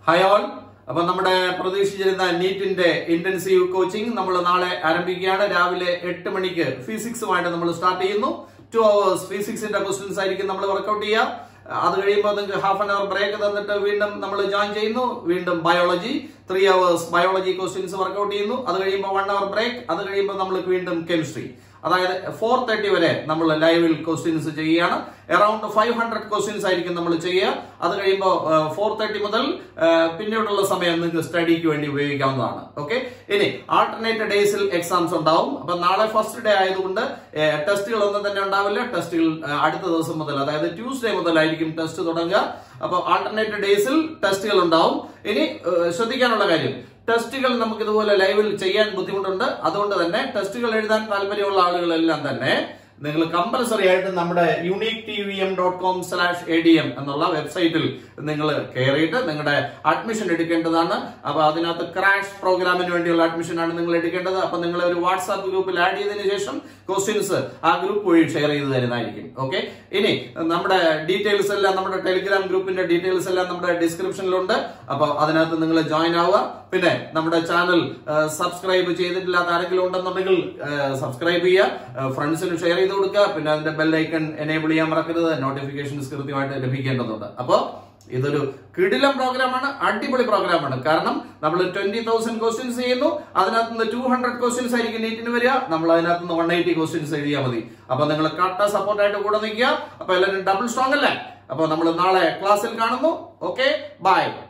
hi all അപ്പൊ നമ്മുടെ പ്രതീക്ഷിച്ചിരുന്ന നീറ്റിന്റെ intensive coaching നമ്മൾ നാളെ ആരംഭിക്കുകയാണ് രാവിലെ എട്ട് മണിക്ക് ഫിസിക്സുമായിട്ട് നമ്മൾ സ്റ്റാർട്ട് ചെയ്യുന്നു ടു അവേഴ്സ് ഫിസിക്സിന്റെ ക്വസ്റ്റ്യൻസ് ആയിരിക്കും നമ്മൾ വർക്കൗട്ട് ചെയ്യുക അത് കഴിയുമ്പോൾ നിങ്ങൾക്ക് ഹാഫ് ആൻ അവർ ബ്രേക്ക് തന്നിട്ട് വീണ്ടും നമ്മൾ ജോയിൻ ചെയ്യുന്നു വീണ്ടും biology three hours biology questions work out ചെയ്യുന്നു അത് കഴിയുമ്പോൾ വൺ അവർ ബ്രേക്ക് അത് കഴിയുമ്പോൾ നമ്മൾ വീണ്ടും കെമിസ്ട്രി അതായത് ഫോർ തേർട്ടി വരെ നമ്മൾ ലൈവിൽ ക്വസ്റ്റ്യൻസ് ചെയ്യുകയാണ് അറൌണ്ട് ഫൈവ് ഹൺഡ്രഡ് ക്വസ്റ്റ്യൻസ് ആയിരിക്കും നമ്മൾ ചെയ്യുക അത് കഴിയുമ്പോൾ ഫോർ തേർട്ടി മുതൽ ആ, പിന്നീടുള്ള സമയം നിങ്ങൾക്ക് സ്റ്റഡിക്ക് വേണ്ടി ഉപയോഗിക്കാവുന്നതാണ് ഓക്കെ ഇനി ആൾട്ടർനേറ്റ് ഡേയ്സിൽ എക്സാംസ് ഉണ്ടാവും അപ്പൊ നാളെ ഫസ്റ്റ് ഡേ ആയതുകൊണ്ട് ടെസ്റ്റുകൾ ഒന്നും തന്നെ ഉണ്ടാവില്ല ടെസ്റ്റുകൾ ആ, അടുത്ത ദിവസം മുതൽ അതായത് ട്യൂസ്ഡേ മുതലായിരിക്കും ടെസ്റ്റ് തുടങ്ങുക അപ്പൊ ആൾട്ടർനേറ്റ് ഡേയ്സിൽ ടെസ്റ്റുകൾ ഉണ്ടാവും ഇനി ആ, ശ്രദ്ധിക്കാനുള്ള കാര്യം ടെസ്റ്റുകൾ നമുക്ക് ഇതുപോലെ ലൈവിൽ ചെയ്യാൻ ബുദ്ധിമുട്ടുണ്ട് അതുകൊണ്ട് തന്നെ ടെസ്റ്റുകൾ എഴുതാൻ താല്പര്യമുള്ള ആളുകളെല്ലാം തന്നെ നിങ്ങൾ കമ്പൽസറി ആയിട്ട് നമ്മുടെ unique T V M dot com slash A D M എന്നുള്ള വെബ്സൈറ്റിൽ നിങ്ങൾ കയറിയിട്ട് നിങ്ങളുടെ അഡ്മിഷൻ എടുക്കേണ്ടതാണ് അപ്പൊ അതിനകത്ത് ക്രാഷ് പ്രോഗ്രാമിന് വേണ്ടിയുള്ള അഡ്മിഷൻ ആണ് നിങ്ങൾ എടുക്കേണ്ടത് അപ്പൊ നിങ്ങൾ ഒരു വാട്സാപ്പ് ഗ്രൂപ്പിൽ ആഡ് ചെയ്തതിനു ശേഷം ക്വസ്റ്റ്യൻസ് ആ ഗ്രൂപ്പ് വഴി ഷെയർ ചെയ്ത് തരുന്നതായിരിക്കും ഓക്കെ ഇനി നമ്മുടെ ഡീറ്റെയിൽസ് എല്ലാം നമ്മുടെ ടെലിഗ്രാം ഗ്രൂപ്പിന്റെ ഡീറ്റെയിൽസ് എല്ലാം നമ്മുടെ ഡിസ്ക്രിപ്ഷനിലുണ്ട് അപ്പൊ അതിനകത്ത് നിങ്ങൾ ജോയിൻ ആവുക പിന്നെ നമ്മുടെ ചാനൽ സബ്സ്ക്രൈബ് ചെയ്തിട്ടില്ലാത്ത ആരെങ്കിലും ഉണ്ടെന്നുണ്ടെങ്കിൽ സബ്സ്ക്രൈബ് ചെയ്യുക ഫ്രണ്ട്സിന് ഷെയർ ചെയ്ത് കൊടുക്കുക പിന്നെ അതിന്റെ ബെല്ലൈക്കൺ എനേബിൾ ചെയ്യാൻ മറക്കരുത് നോട്ടിഫിക്കേഷൻസ് കൃത്യമായിട്ട് ലഭിക്കേണ്ടതുണ്ട് അപ്പോ ഇതൊരു കിടിലം പ്രോഗ്രാമാണ് അടിപൊളി പ്രോഗ്രാമാണ് കാരണം നമ്മൾ ട്വന്റി തൗസൻഡ് ക്വസ്റ്റ്യൻസ് ചെയ്യുന്നു അതിനകത്ത് നിന്ന് ടു ഹൺഡ്രഡ് ക്വസ്റ്റ്യൻസ് ആയിരിക്കും നീറ്റിന് വരിക നമ്മൾ അതിനകത്ത് നിന്ന് വൺ എയ്റ്റി ക്വസ്റ്റ്യൻസ് എഴുതിയാൽ മതി അപ്പൊ നിങ്ങൾ കട്ട സപ്പോർട്ടായിട്ട് കൂടെ നിൽക്കുക അപ്പൊ എല്ലാവരും ഡബിൾ സ്ട്രോങ് അല്ലേ അപ്പൊ നമ്മൾ നാളെ ക്ലാസ്സിൽ കാണുന്നു ഓക്കെ ബൈ